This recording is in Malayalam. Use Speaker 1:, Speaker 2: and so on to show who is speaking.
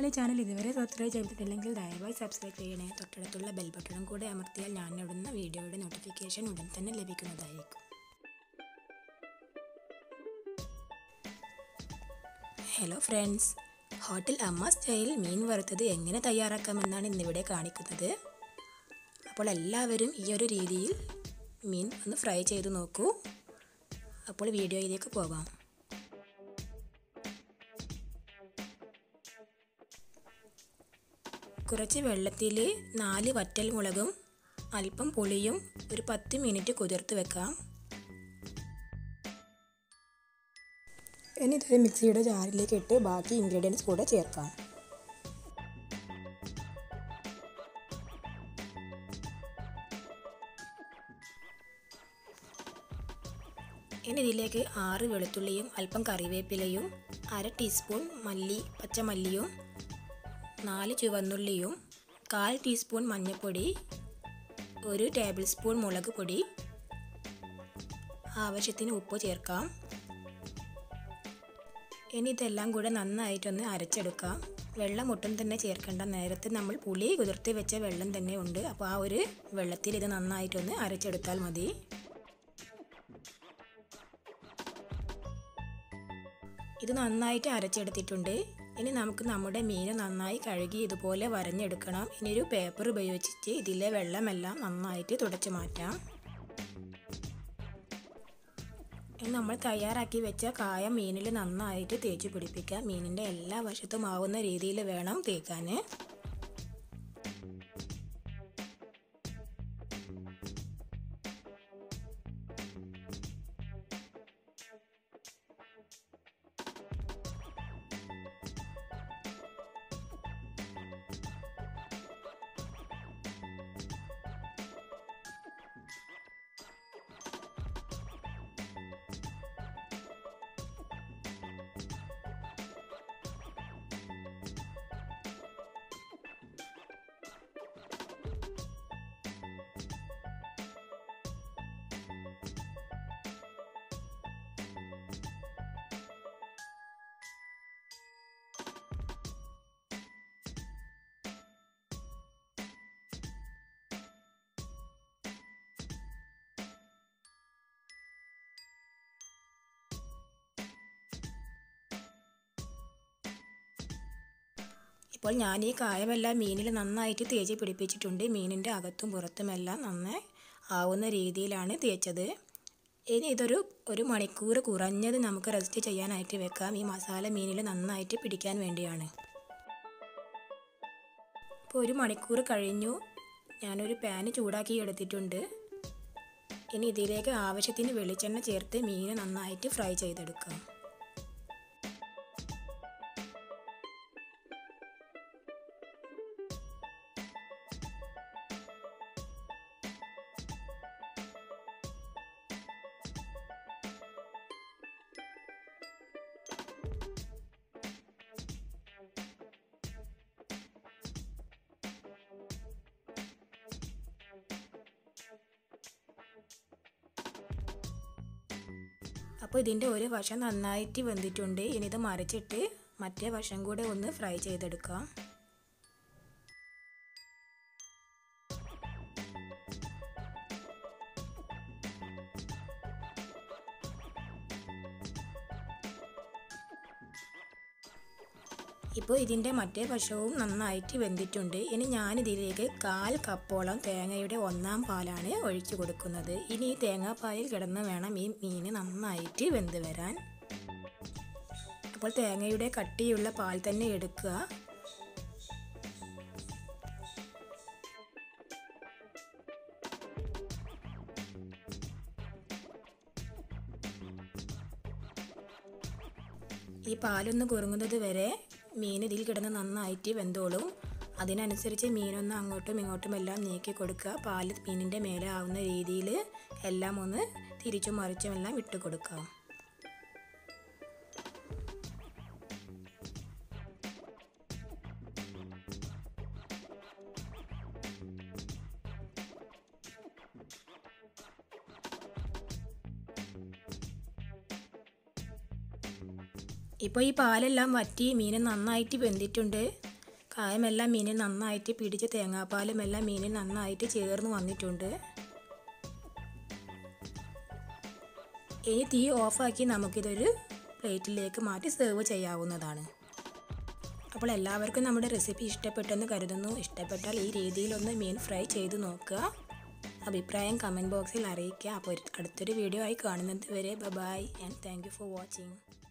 Speaker 1: എൻ്റെ ചാനൽ ഇതുവരെ സബ്സ്ക്രൈബ് ചെയ്തിട്ടില്ലെങ്കിൽ ദയവായി സബ്സ്ക്രൈബ് ചെയ്യണേ തൊട്ടടുത്തുള്ള ബെൽ ബട്ടണും കൂടെ അമർത്തിയാൽ ഞാൻ ഇടുന്ന വീഡിയോയുടെ നോട്ടിഫിക്കേഷൻ ഉടൻ തന്നെ ലഭിക്കുന്നതായിരിക്കും ഹലോ ഫ്രണ്ട്സ് ഹോട്ടൽ അമ്മ സ്റ്റൈൽ മീൻ വറുത്തത് എങ്ങനെ തയ്യാറാക്കാമെന്നാണ് ഇന്നിവിടെ കാണിക്കുന്നത് അപ്പോൾ എല്ലാവരും ഈ ഒരു രീതിയിൽ മീൻ ഒന്ന് ഫ്രൈ ചെയ്ത് നോക്കൂ അപ്പോൾ വീഡിയോയിലേക്ക് പോകാം കുറച്ച് വെള്ളത്തിൽ നാല് വറ്റൽ മുളകും അല്പം പുളിയും ഒരു പത്ത് മിനിറ്റ് കുതിർത്ത് വെക്കാം ഇനി ഇതൊരു മിക്സിയുടെ ജാറിലേക്ക് ഇട്ട് ബാക്കി ഇൻഗ്രീഡിയൻസ് കൂടെ ചേർക്കാം ഇനി ഇതിലേക്ക് ആറ് വെളുത്തുള്ളിയും അല്പം കറിവേപ്പിലയും അര ടീസ്പൂൺ മല്ലി പച്ചമല്ലിയും നാല് ചുവന്നുള്ളിയും കാൽ ടീസ്പൂൺ മഞ്ഞൾപ്പൊടി ഒരു ടേബിൾ സ്പൂൺ മുളക് പൊടി ആവശ്യത്തിന് ഉപ്പ് ചേർക്കാം ഇനി ഇതെല്ലാം കൂടെ നന്നായിട്ടൊന്ന് അരച്ചെടുക്കാം വെള്ളം ഒട്ടും തന്നെ ചേർക്കേണ്ട നേരത്തെ നമ്മൾ പുളി കുതിർത്തി വെച്ച വെള്ളം തന്നെ ഉണ്ട് അപ്പോൾ ആ ഒരു വെള്ളത്തിൽ ഇത് നന്നായിട്ടൊന്ന് അരച്ചെടുത്താൽ മതി ഇത് നന്നായിട്ട് അരച്ചെടുത്തിട്ടുണ്ട് ഇനി നമുക്ക് നമ്മുടെ മീൻ നന്നായി കഴുകി ഇതുപോലെ വരഞ്ഞെടുക്കണം ഇനി ഒരു പേപ്പർ ഉപയോഗിച്ചിട്ട് ഇതിലെ വെള്ളമെല്ലാം നന്നായിട്ട് തുടച്ചു മാറ്റാം ഇനി നമ്മൾ തയ്യാറാക്കി വെച്ച കായ മീനിൽ നന്നായിട്ട് തേച്ച് പിടിപ്പിക്കുക മീനിൻ്റെ എല്ലാ വശത്തും ആവുന്ന രീതിയിൽ വേണം തേക്കാൻ ഇപ്പോൾ ഞാൻ ഈ കായമെല്ലാം മീനിൽ നന്നായിട്ട് തേച്ച് പിടിപ്പിച്ചിട്ടുണ്ട് മീനിൻ്റെ അകത്തും പുറത്തുമെല്ലാം നന്നായി ആവുന്ന രീതിയിലാണ് തേച്ചത് ഇനി ഇതൊരു ഒരു മണിക്കൂർ കുറഞ്ഞത് നമുക്ക് റെസ്റ്റ് ചെയ്യാനായിട്ട് വെക്കാം ഈ മസാല മീനിൽ നന്നായിട്ട് പിടിക്കാൻ വേണ്ടിയാണ് ഇപ്പോൾ ഒരു മണിക്കൂർ കഴിഞ്ഞു ഞാനൊരു പാന് ചൂടാക്കി എടുത്തിട്ടുണ്ട് ഇനി ഇതിലേക്ക് ആവശ്യത്തിന് വെളിച്ചെണ്ണ ചേർത്ത് മീൻ നന്നായിട്ട് ഫ്രൈ ചെയ്തെടുക്കാം അപ്പോൾ ഇതിൻ്റെ ഒരു വശം നന്നായിട്ട് വെന്തിട്ടുണ്ട് ഇനി ഇത് മറിച്ചിട്ട് മറ്റേ വശം കൂടെ ഒന്ന് ഫ്രൈ ചെയ്തെടുക്കാം ഇപ്പോൾ ഇതിൻ്റെ മറ്റേ വശവും നന്നായിട്ട് വെന്തിട്ടുണ്ട് ഇനി ഞാനിതിലേക്ക് കാൽ കപ്പോളം തേങ്ങയുടെ ഒന്നാം പാലാണ് ഒഴിച്ചു കൊടുക്കുന്നത് ഇനി ഈ തേങ്ങാപ്പാലിൽ കിടന്ന് വേണം ഈ മീൻ നന്നായിട്ട് വെന്ത് വരാൻ അപ്പോൾ തേങ്ങയുടെ കട്ടിയുള്ള പാൽ തന്നെ എടുക്കുക ഈ പാലൊന്ന് കുറുങ്ങുന്നത് വരെ മീൻ ഇതിൽ കിടന്ന് നന്നായിട്ട് വെന്തോളും അതിനനുസരിച്ച് മീനൊന്ന് അങ്ങോട്ടും ഇങ്ങോട്ടും എല്ലാം നീക്കി കൊടുക്കുക പാല് മീനിൻ്റെ മേലെ ആവുന്ന രീതിയിൽ എല്ലാം ഒന്ന് തിരിച്ചും മറിച്ചും എല്ലാം ഇട്ട് കൊടുക്കാം ഇപ്പോൾ ഈ പാലെല്ലാം വറ്റി മീൻ നന്നായിട്ട് വെന്തിട്ടുണ്ട് കായമെല്ലാം മീനിൽ നന്നായിട്ട് പിടിച്ച് തേങ്ങാപ്പാലും എല്ലാം മീനിൽ നന്നായിട്ട് ചേർന്ന് വന്നിട്ടുണ്ട് ഇനി തീ ഓഫാക്കി നമുക്കിതൊരു പ്ലേറ്റിലേക്ക് മാറ്റി സെർവ് ചെയ്യാവുന്നതാണ് അപ്പോൾ എല്ലാവർക്കും നമ്മുടെ റെസിപ്പി ഇഷ്ടപ്പെട്ടെന്ന് കരുതുന്നു ഇഷ്ടപ്പെട്ടാൽ ഈ രീതിയിലൊന്ന് മീൻ ഫ്രൈ ചെയ്ത് നോക്കുക അഭിപ്രായം കമൻറ്റ് ബോക്സിൽ അറിയിക്കുക അപ്പോൾ അടുത്തൊരു വീഡിയോ ആയി കാണുന്നത് വരെ bye and thank you for watching